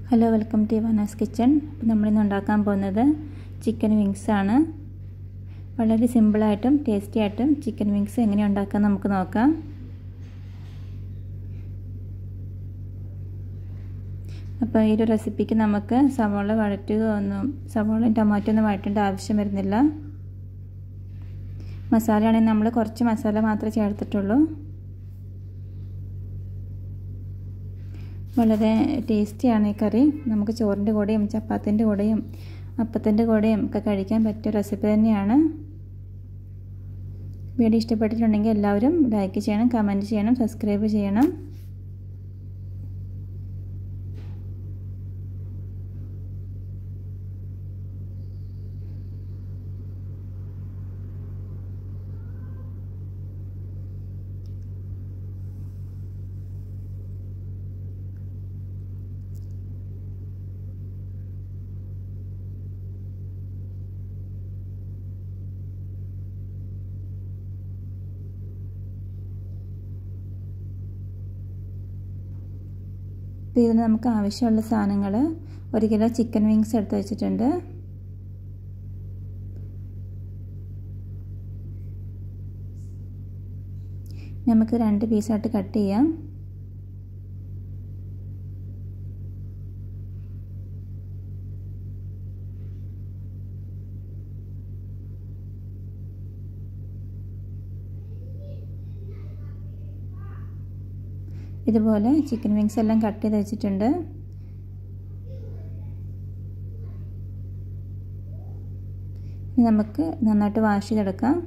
hello welcome to Vana's kitchen അപ്പോൾ നമ്മളിന്ന് ഉണ്ടാക്കാൻ പോകുന്നത് ചിക്കൻ വിങ്സ് ആണ് വളരെ സിമ്പിളായിട്ടും ടേസ്റ്റി ആയിട്ടും ചിക്കൻ വിങ്സ് എങ്ങനെ ഉണ്ടാക്കാൻ നമുക്ക് നോക്കാം അപ്പോൾ ഈ ഒരു റെസിപ്പിക്ക് നമുക്ക് സവാള വഴറ്റുക ഒന്നും സവാളയും ടൊമാറ്റോ ഒന്നും വഴറ്റേണ്ട ആവശ്യം വരുന്നില്ല മസാലയാണെങ്കിൽ നമ്മൾ കുറച്ച് മസാല മാത്രമേ ചേർത്തിട്ടുള്ളൂ വളരെ ടേസ്റ്റിയാണ് ഈ കറി നമുക്ക് ചോറിൻ്റെ കൂടെയും ചപ്പാത്തിൻ്റെ കൂടെയും അപ്പത്തിൻ്റെ കൂടെയും ഒക്കെ കഴിക്കാൻ പറ്റിയ റെസിപ്പി തന്നെയാണ് വീഡിയോ ഇഷ്ടപ്പെട്ടിട്ടുണ്ടെങ്കിൽ എല്ലാവരും ലൈക്ക് ചെയ്യണം കമൻറ്റ് ചെയ്യണം സബ്സ്ക്രൈബ് ചെയ്യണം അപ്പോൾ ഇതിന് നമുക്ക് ആവശ്യമുള്ള സാധനങ്ങൾ ഒരു കിലോ ചിക്കൻ വിങ്സ് എടുത്ത് വെച്ചിട്ടുണ്ട് നമുക്ക് രണ്ട് പീസായിട്ട് കട്ട് ചെയ്യാം ഇതുപോലെ ചിക്കൻ വിങ്സ് എല്ലാം കട്ട് ചെയ്ത് വെച്ചിട്ടുണ്ട് നമുക്ക് നന്നായിട്ട് വാഷ് ചെയ്തെടുക്കാം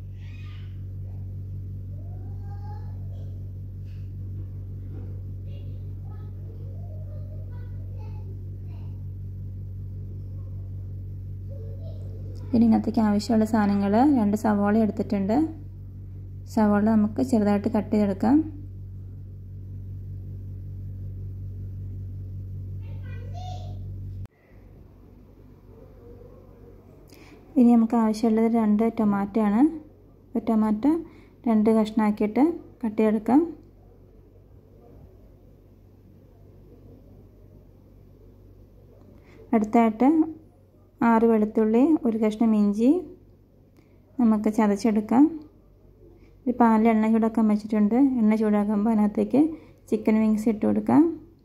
ഇനി ഇന്നത്തേക്ക് ആവശ്യമുള്ള സാധനങ്ങൾ രണ്ട് സവാള എടുത്തിട്ടുണ്ട് സവാള നമുക്ക് ചെറുതായിട്ട് കട്ട് ചെയ്തെടുക്കാം ഇനി നമുക്ക് ആവശ്യമുള്ളത് രണ്ട് ടൊമാറ്റോ ആണ് ഒരു ടൊമാറ്റോ രണ്ട് കഷ്ണമാക്കിയിട്ട് കട്ട് ചെയ്തെടുക്കാം അടുത്തായിട്ട് ആറ് വെളുത്തുള്ളി ഒരു കഷ്ണം ഇഞ്ചി നമുക്ക് ചതച്ചെടുക്കാം ഒരു പാലിൽ എണ്ണ ചൂടാക്കാൻ വെച്ചിട്ടുണ്ട് എണ്ണ ചൂടാക്കുമ്പോൾ അതിനകത്തേക്ക് ചിക്കൻ വിങ്സ് ഇട്ട് കൊടുക്കാം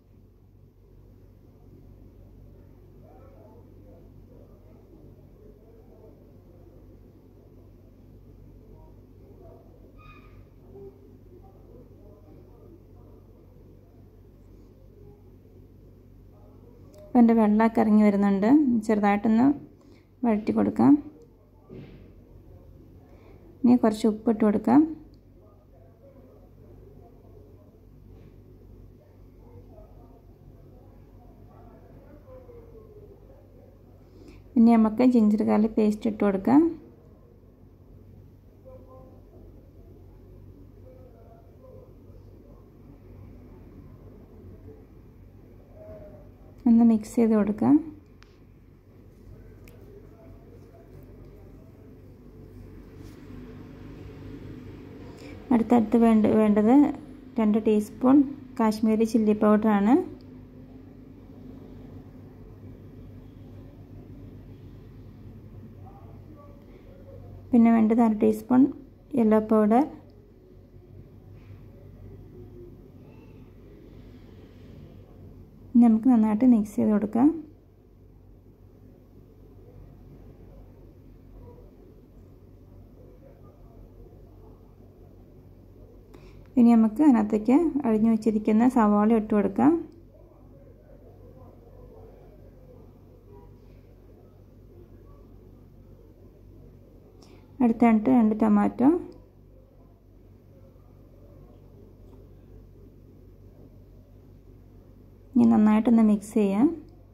അപ്പോൾ എൻ്റെ വെള്ളമൊക്കെ ഇറങ്ങി വരുന്നുണ്ട് ചെറുതായിട്ടൊന്ന് വഴറ്റി കൊടുക്കാം ഇനി കുറച്ച് ഉപ്പിട്ട് കൊടുക്കാം ഇനി നമുക്ക് ജിഞ്ചർ ഗാർലിക് പേസ്റ്റ് ഇട്ട് കൊടുക്കാം ഒന്ന് മിക്സ് ചെയ്ത് കൊടുക്കാം അടുത്തടുത്ത് വേണ്ട വേണ്ടത് രണ്ട് ടീസ്പൂൺ കാശ്മീരി ചില്ലി പൗഡറാണ് പിന്നെ വേണ്ടത് അര ടീസ്പൂൺ യെല്ലോ പൗഡർ നമുക്ക് നന്നായിട്ട് മിക്സ് ചെയ്ത് കൊടുക്കാം ഇനി നമുക്ക് അതിനകത്തേക്ക് അഴിഞ്ഞു വെച്ചിരിക്കുന്ന സവാള ഇട്ട് കൊടുക്കാം അടുത്തായിട്ട് രണ്ട് ടൊമാറ്റോ ഇനി നന്നായിട്ടൊന്ന് മിക്സ് ചെയ്യാം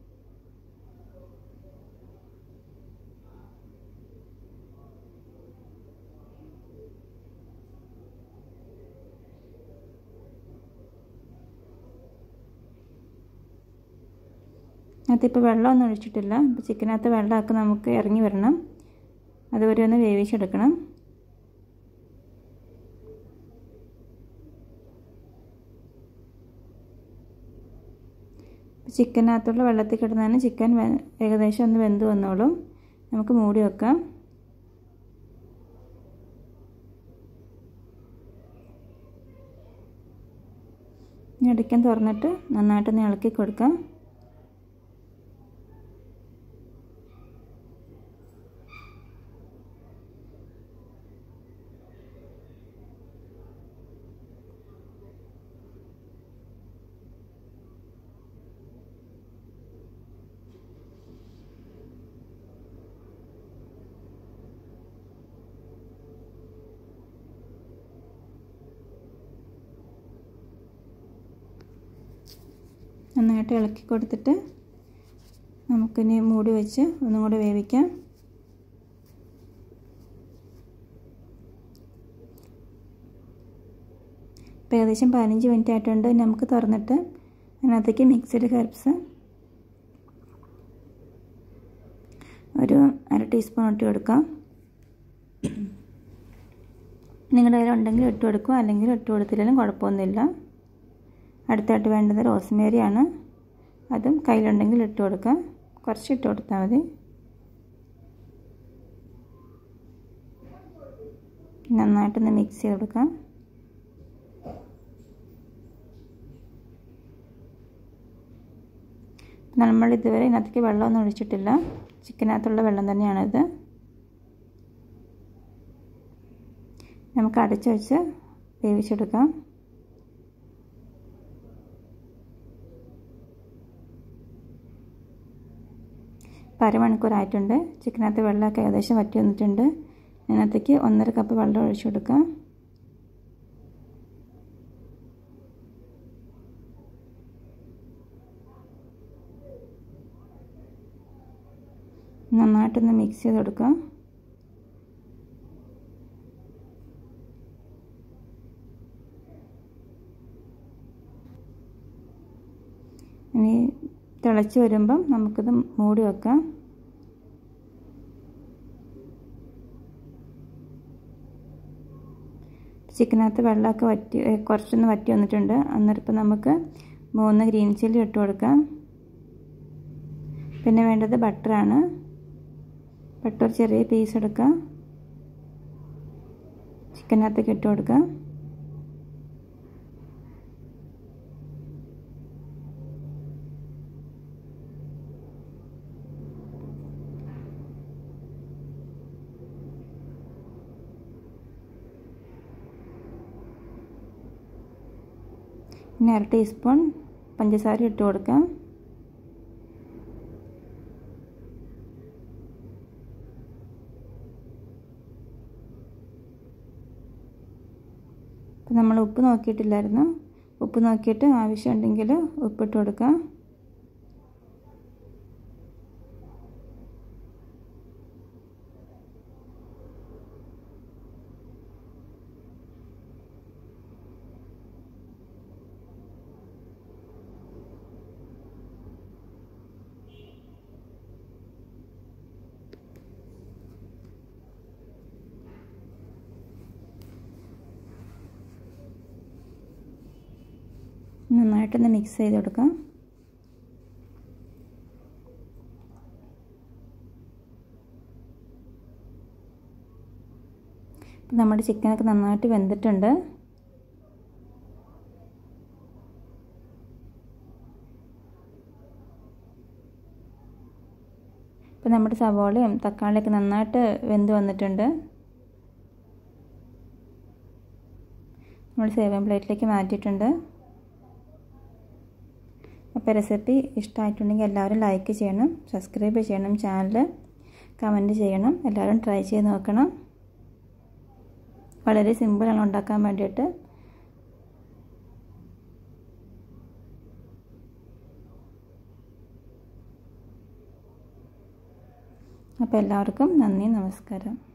അതിപ്പോൾ വെള്ളമൊന്നും ഒഴിച്ചിട്ടില്ല അപ്പോൾ ചിക്കനകത്ത് വെള്ളമൊക്കെ നമുക്ക് ഇറങ്ങി വരണം അതുവരെ ഒന്ന് വേവിച്ചെടുക്കണം ചിക്കനകത്തുള്ള വെള്ളത്തിൽ കിടന്നാണ് ചിക്കൻ ഏകദേശം ഒന്ന് വെന്ത് വന്നോളും നമുക്ക് മൂടി വെക്കാം ഇടയ്ക്കാൻ തുറന്നിട്ട് നന്നായിട്ടൊന്ന് ഇളക്കി കൊടുക്കാം നന്നായിട്ട് ഇളക്കി കൊടുത്തിട്ട് നമുക്കിനി മൂടി വെച്ച് ഒന്നും കൂടെ വേവിക്കാം ഇപ്പോൾ ഏകദേശം പതിനഞ്ച് മിനിറ്റ് ആയിട്ടുണ്ട് നമുക്ക് തുറന്നിട്ട് അതിനകത്തേക്ക് മിക്സഡ് ഹെർബ്സ് ഒരു അര ടീസ്പൂൺ ഇട്ട് കൊടുക്കാം നിങ്ങളുടെ കയ്യിൽ ഉണ്ടെങ്കിൽ ഇട്ട് കൊടുക്കുക അല്ലെങ്കിൽ ഇട്ട് കൊടുത്തില്ലെങ്കിലും കുഴപ്പമൊന്നുമില്ല അടുത്തായിട്ട് വേണ്ടത് റോസ്മേരിയാണ് അതും കയ്യിലുണ്ടെങ്കിൽ ഇട്ട് കൊടുക്കുക കുറച്ച് ഇട്ട് കൊടുത്താൽ മതി നന്നായിട്ടൊന്ന് മിക്സ് ചെയ്ത് കൊടുക്കാം നമ്മൾ ഇതുവരെ ഇതിനകത്തേക്ക് വെള്ളമൊന്നും ഒഴിച്ചിട്ടില്ല ചിക്കനകത്തുള്ള വെള്ളം തന്നെയാണിത് നമുക്ക് അടച്ചു വെച്ച് വേവിച്ചെടുക്കാം ഇപ്പോൾ അരമണിക്കൂറായിട്ടുണ്ട് ചിക്കനകത്ത് വെള്ളമൊക്കെ ഏകദേശം വറ്റി വന്നിട്ടുണ്ട് അതിനകത്തേക്ക് ഒന്നര കപ്പ് വെള്ളം ഒഴിച്ചു കൊടുക്കാം നന്നായിട്ടൊന്ന് മിക്സ് ചെയ്ത് കൊടുക്കാം ഇനി തിളച്ച് വരുമ്പം നമുക്കിത് മൂടി വെക്കാം ചിക്കനകത്ത് വെള്ളമൊക്കെ വറ്റി കുറച്ചൊന്ന് വറ്റി വന്നിട്ടുണ്ട് അന്നേരപ്പം നമുക്ക് മൂന്ന് ഗ്രീൻ ചില്ലി ഇട്ട് കൊടുക്കാം പിന്നെ വേണ്ടത് ബട്ടറാണ് ബട്ടർ ചെറിയ പീസ് എടുക്കാം ചിക്കനകത്തേക്ക് ഇട്ട് കൊടുക്കാം പിന്നെ അര ടീസ്പൂൺ പഞ്ചസാര ഇട്ട് കൊടുക്കാം അപ്പം നമ്മൾ ഉപ്പ് നോക്കിയിട്ടില്ലായിരുന്നു ഉപ്പ് നോക്കിയിട്ട് ആവശ്യമുണ്ടെങ്കിൽ ഉപ്പിട്ട് കൊടുക്കാം നന്നായിട്ടൊന്ന് മിക്സ് ചെയ്ത് കൊടുക്കാം ഇപ്പം നമ്മുടെ ചിക്കനൊക്കെ നന്നായിട്ട് വെന്തിട്ടുണ്ട് ഇപ്പം നമ്മുടെ സവോളയും തക്കാളിയൊക്കെ നന്നായിട്ട് വെന്ത് വന്നിട്ടുണ്ട് നമ്മൾ സേവൻ പ്ലേറ്റിലേക്ക് മാറ്റിയിട്ടുണ്ട് അപ്പോൾ റെസിപ്പി ഇഷ്ടമായിട്ടുണ്ടെങ്കിൽ എല്ലാവരും ലൈക്ക് ചെയ്യണം സബ്സ്ക്രൈബ് ചെയ്യണം ചാനൽ കമൻറ്റ് ചെയ്യണം എല്ലാവരും ട്രൈ ചെയ്ത് നോക്കണം വളരെ സിമ്പിളാണ് ഉണ്ടാക്കാൻ വേണ്ടിയിട്ട് അപ്പോൾ എല്ലാവർക്കും നന്ദി നമസ്കാരം